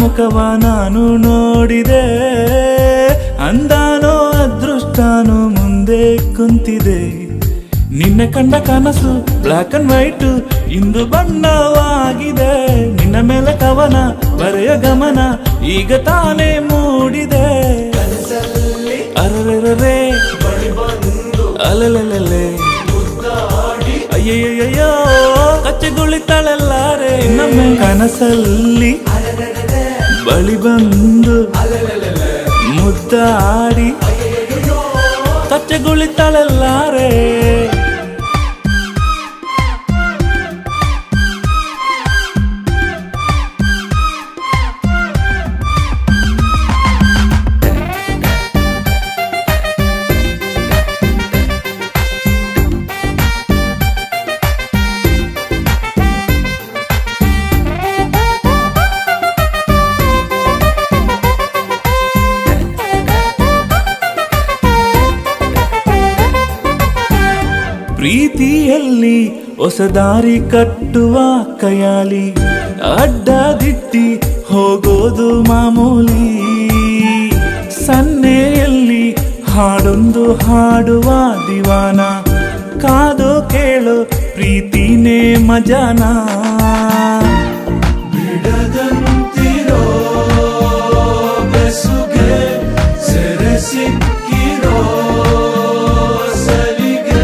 ಮುಖವ ನಾನು ನೋಡಿದೆ ಅಂದಾನೋ ಅದೃಷ್ಟಾನೋ ಮುಂದೆ ಕುಂತಿದೆ ನಿನ್ನ ಕಂಡ ಕನಸು ಬ್ಲಾಕ್ ಅಂಡ್ ವೈಟ್ ಇಂದು ಬಣ್ಣವಾಗಿದೆ ನಿನ್ನ ಮೇಲೆ ಕವನ ಬರೆಯ ಗಮನ ಈಗ ತಾನೇ ಮೂಡಿದೆ ಅರರರರೆ ಅಲಲಲಲೆ ಅಯ್ಯಯ್ಯಯ್ಯೋ ಕಚ್ಚೆಗುಳಿತಾಳೆಲ್ಲಾರೆ ನಮ್ಮ ಕನಸಲ್ಲಿ ಬಳಿ ಬಂದು ಮುದ್ದಾಡಿ ಕಚ್ಚೆಗುಳಿತಾಳೆಲ್ಲಾರೆ ಪ್ರೀತಿಯಲ್ಲಿ ಹೊಸ ದಾರಿ ಕಟ್ಟುವ ಕಯಾಲಿ ಅಡ್ಡ ದಿಟ್ಟಿ ಹೋಗೋದು ಮಾಮೂಲಿ ಸನ್ನೆಯಲ್ಲಿ ಹಾಡೊಂದು ಹಾಡುವ ದಿವಾನ ಕಾದು ಕೇಳು ಪ್ರೀತಿನೇ ಮಜಾನ ಬಿಡದಂತಿರೋ ಬೆಸುಗೆ ಸೆರೆ ಸಿಕ್ಕಿರೋ ಸಲಿಗೆ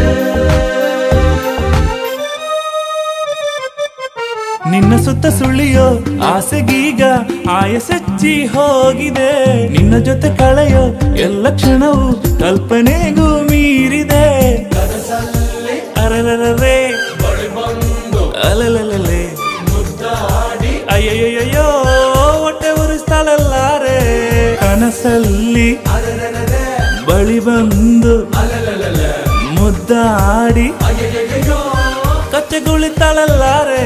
ನಿನ್ನ ಸುತ್ತ ಸುಳಿಯೋ ಆಸೆಗೀಗ ಆಯಸೆಚ್ಚಿ ಹೋಗಿದೆ ನಿನ್ನ ಜೊತೆ ಕಳೆಯೋ ಎಲ್ಲ ಕ್ಷಣವು ಕಲ್ಪನೆಗೂ ಮೀರಿದೆ ಅರರರರೆ ಅಲಲಲಲೆ ಅಯ್ಯಯ್ಯಯ್ಯೋ ಹೊಟ್ಟೆ ಉರಿಸ್ತಾಳಲ್ಲಾರೆ ಕನಸಲ್ಲಿ ಬಳಿ ಬಂದು ಮುದ್ದಾಡಿ ಕಚ್ಚೆಗುಳಿತಾಳಲ್ಲಾರೆ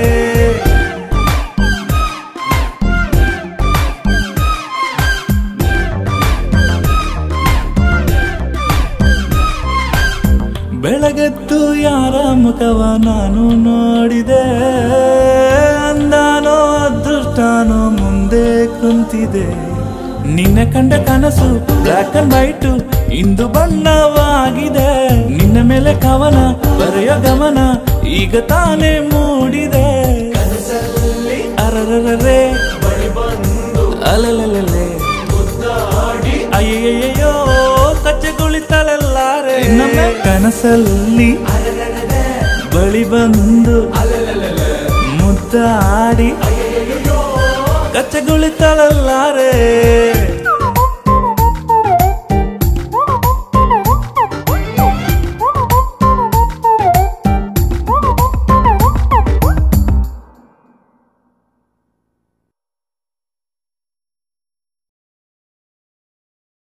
ಬೆಳಗತ್ತು ಯಾರ ಮುಖವ ನಾನು ನೋಡಿದೆ ಅಂದಾನೋ ಅದೃಷ್ಟಾನೋ ಮುಂದೆ ಕುಂತಿದೆ ನಿನ್ನ ಕಂಡ ಕನಸು ಬ್ಲಾಕ್ ಅಂಡ್ ವೈಟ್ ಇಂದು ಬಣ್ಣವಾಗಿದೆ ನಿನ್ನ ಮೇಲೆ ಕವನ ಬರೆಯೋ ಗಮನ ಈಗ ತಾನೇ ಮೂಡಿದೆ ಅರರರರೆ ಅಲಲಲಲೆ ಅಯ್ಯಯ್ಯಯ್ಯೋ ಕಚ್ಚೆಗುಳಿತಾಳೆಲ್ಲಾರೆ ನಮ್ಮ ಕನಸಲ್ಲಿ ಬಳಿ ಬಂದು ಮುದ್ದಾಡಿ ಕಚ್ಚೆಗುಳಿತಾಳೆಲ್ಲಾರೆ